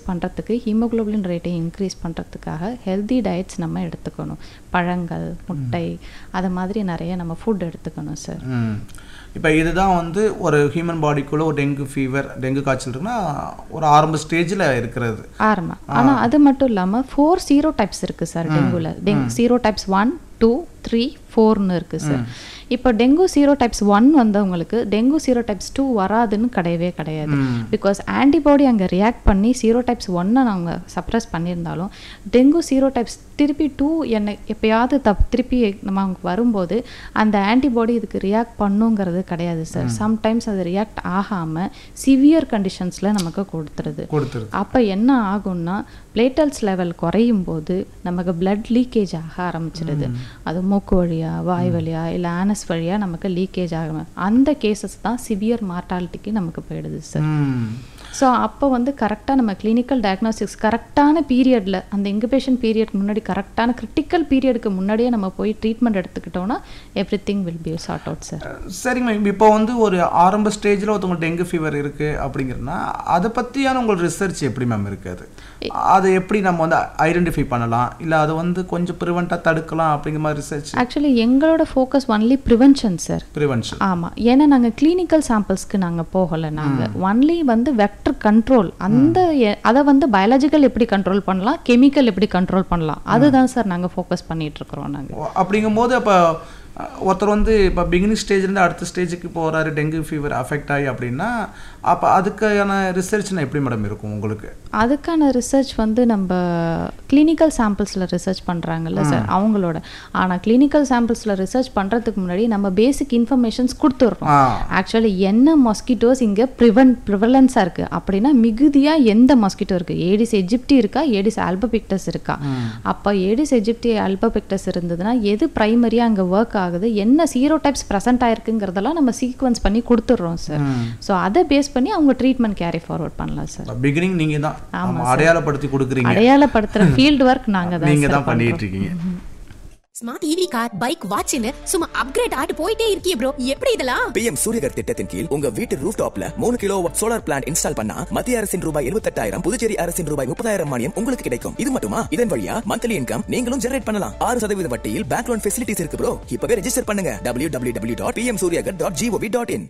பண்ணுறதுக்கு ஹீமோகுளோபின் ரேட்டை இன்க்ரீஸ் பண்ணுறதுக்காக ஹெல்தி டயட்ஸ் நம்ம எடுத்துக்கணும் பழங்கள் முட்டை அது மாதிரி நிறைய நம்ம ஃபுட் எடுத்துக்கணும் சார் ம் இப்போ இதுதான் வந்து ஒரு ஹியூமன் பாடிக்குள்ளே ஒரு டெங்கு ஃபீவர் டெங்கு காய்ச்சல் இருக்குன்னா ஒரு ஆரம்ப ஸ்டேஜில் இருக்கிறது ஆரம்பம் ஆனால் அது மட்டும் இல்லாமல் ஃபோர் சீரோ டைப்ஸ் இருக்குது சார் டெங்குவில் dengue serotypes one two three ஃபோர்னு இருக்குது சார் இப்போ டெங்கு சீரோ டைப்ஸ் ஒன் வந்தவங்களுக்கு டெங்கு சீரோ டைப்ஸ் டூ வராதுன்னு கிடையவே கிடையாது பிகாஸ் ஆன்டிபாடி அங்கே ரியாக்ட் பண்ணி சீரோ டைப்ஸ் ஒன்னை நாங்கள் சப்ரஸ் பண்ணியிருந்தாலும் டெங்கு சீரோ டைப்ஸ் திருப்பி டூ என்னை எப்பயாவது தப் திருப்பி நம்ம அவங்க வரும்போது அந்த ஆன்டிபாடி இதுக்கு ரியாக்ட் பண்ணுங்கிறது கிடையாது சார் சம்டைம்ஸ் அது ரியாக்ட் ஆகாமல் சிவியர் கண்டிஷன்ஸில் நமக்கு கொடுத்துருது கொடுத்துருது அப்போ என்ன ஆகும்னா பிளேட்டல்ஸ் லெவல் குறையும் போது நமக்கு பிளட் லீக்கேஜ் ஆக ஆரம்பிச்சிடுது அது மூக்கு வழியா வாய் வழியா இல்லை ஆனஸ் வழியா நமக்கு லீக்கேஜ் ஆகும் அந்த கேசஸ் தான் சிவியர் மார்ட்டாலிட்டிக்கு நமக்கு போயிடுது சார் ம் ஸோ அப்போ வந்து கரெக்டாக நம்ம கிளினிக்கல் டயக்னோஸ்டிக்ஸ் கரெக்டான பீரியடில் அந்த இன்குபேஷன் பீரியட்க்கு முன்னாடி கரெக்டான கிரிட்டிக்கல் பீரியடுக்கு முன்னாடியே நம்ம போய் ட்ரீட்மெண்ட் எடுத்துக்கிட்டோம்னா everything will be sorted out sir சரிங்க மேம் இப்போ வந்து ஒரு ஆரம்ப ஸ்டேஜில் ஒருத்தவங்க டெங்கு ஃபீவர் இருக்குது அப்படிங்கிறதுனா அதை பற்றியான உங்களோட ரிசர்ச் எப்படி மேம் இருக்குது அதை எப்படி நம்ம வந்து ஐடென்டிஃபை பண்ணலாம் இல்லை அதை வந்து கொஞ்சம் ப்ரிவெண்ட்டாக தடுக்கலாம் அப்படிங்கிற மாதிரி ரிசர்ச் ஆக்சுவலி எங்களோட focus only prevention sir prevention ஆமாம் ஏன்னா நாங்கள் கிளினிக்கல் சாம்பிள்ஸ்க்கு நாங்கள் போகலை நாங்கள் ஒன்லி வந்து வெக்டர் கண்ட்ரோல் அந்த எ- அதை வந்து பயாலஜிக்கல் எப்படி கண்ட்ரோல் பண்ணலாம் கெமிக்கல் எப்படி கண்ட்ரோல் பண்ணலாம் அதுதான் சார் நாங்கள் ஃபோக்கஸ் பண்ணிட்டு இருக்கிறோம் நாங்கள் அப்படிங்கும்போது அப்போ ஒருத்தர் வந்து இப்போ பிகினிங் ஸ்டேஜ்லேருந்து அடுத்த ஸ்டேஜுக்கு போகிறாரு டெங்கு ஃபீவர் அஃபெக்ட் ஆகி அப்படின்னா அப்போ அதுக்கான ரிசர்ச்னா எப்படி மேடம் இருக்கும் உங்களுக்கு அதுக்கான ரிசர்ச் வந்து நம்ம கிளினிக்கல் சாம்பிள்ஸில் ரிசர்ச் பண்ணுறாங்கல்ல சார் அவங்களோட ஆனால் கிளினிக்கல் சாம்பிள்ஸில் ரிசர்ச் பண்ணுறதுக்கு முன்னாடி நம்ம பேசிக் இன்ஃபர்மேஷன்ஸ் கொடுத்துட்றோம் ஆ ஆக்சுவலி என்ன மஸ்கிட்டோஸ் இங்கே ப்ரிவென்ட் ப்ரிவலன்ஸாக இருக்குது அப்படின்னா மிகுதியாக எந்த மஸ்கிட்டோ இருக்குது ஏடிஸ் எஜிப்டி இருக்கா ஏடிஸ் ஆல்பபிக்டஸ் இருக்கா அப்போ ஏடிஸ் எஜிப்டி ஆல்பபிக்டஸ் இருந்ததுன்னா எது ப்ரைமரியாக அங்கே ஒர்க் ஆகுது என்ன சீரோ டைப்ஸ் ப்ரெசென்ட் ஆயிருக்குங்கிறதெல்லாம் நம்ம சீக்வன்ஸ் பண்ணி கொடுத்துட்றோம் சார் ஸோ அதை பேஸ் பண்ணி அவங்க ட்ரீட்மெண்ட் கேரி ஃபார்வர்ட் பண்ணலாம் சார் பிகினிங் நீங்கள் தான் ஆமா, அடையாளப்படுத்தி கொடுக்குறீங்க அடையாளப்படுத்துகிற ஃபீல்டு ஒர்க் நாங்கள் தான் நீங்கள் சார் தான் பண்ணிட்டு இருக்கீங்க ஸ்மார்ட் ஈவி கார் பைக் வாட்ச்னு சும்மா அப்கிரேட் ஆட்டு போயிட்டே இருக்கியே ப்ரோ எப்படி இதெல்லாம் பிஎம் சூரியகர் திட்டத்தின் கீழ் உங்க வீட்டு ரூஃப் டாப்ல மூணு கிலோ சோலார் பிளான்ட் இன்ஸ்டால் பண்ணா மத்திய அரசின் ரூபாய் இருபத்தெட்டாயிரம் புதுச்சேரி அரசின் ரூபாய் முப்பதாயிரம் மானியம் உங்களுக்கு கிடைக்கும் இது மட்டுமா இதன் வழியா மந்த்லி இன்கம் நீங்களும் ஜெனரேட் பண்ணலாம் ஆறு சதவீத வட்டியில் பேங்க் லோன் ஃபெசிலிட்டிஸ் இருக்கு ப்ரோ இப்பவே ரெஜிஸ்டர் பண்ணுங்க W W W dot PM Suryaghar dot GOV dot in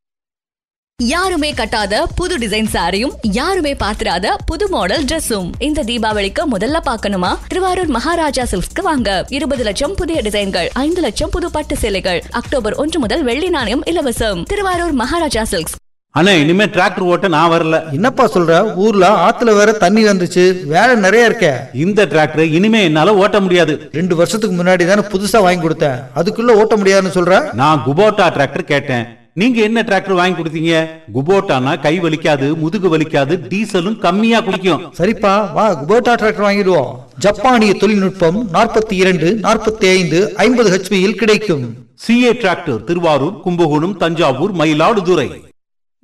யாருமே கட்டாத புது டிசைன் சாரியும் யாருமே பாத்திராத புது மாடல் Dress-உம் இந்த தீபாவளிக்கு முதல்ல பார்க்கணுமா திருவாரூர் மகாராஜா சில்க்ஸ்க்கு வாங்க இருபது லட்சம் புதிய டிசைன்கள் ஐந்து லட்சம் புது பட்டு சேலைகள் அக்டோபர் ஒன்று முதல் வெள்ளி நாணயம் இலவசம் திருவாரூர் மகாராஜா சில்க்ஸ் அண்ணே இனிமே டிராக்டர் ஓட்ட நான் வரல என்னப்பா சொல்ற ஊர்ல ஆத்துல வேற தண்ணி வந்துச்சு வேலை நிறைய இருக்கே இந்த டிராக்டர் இனிமே என்னால ஓட்ட முடியாது ரெண்டு வருஷத்துக்கு முன்னாடி தானே புதுசா வாங்கி கொடுத்தேன் அதுக்குள்ள ஓட்ட முடியாதுன்னு சொல்ற நான் குபோட்டா டிராக்டர் கேட்டேன் நீங்க என்ன டிராக்டர் வாங்கி கொடுத்தீங்க குபோட்டானா கை வலிக்காது முதுகு வலிக்காது டீசலும் கம்மியா குடிக்கும் சரிப்பா வா குபோட்டா டிராக்டர் வாங்கிடுவோம் ஜப்பானிய தொழில்நுட்பம் நாற்பத்தி இரண்டு நாற்பத்தி ஐந்து ஐம்பது ஹெச்பியில் கிடைக்கும் சிஏ டிராக்டர் திருவாரூர் கும்பகோணம் தஞ்சாவூர் மயிலாடுதுறை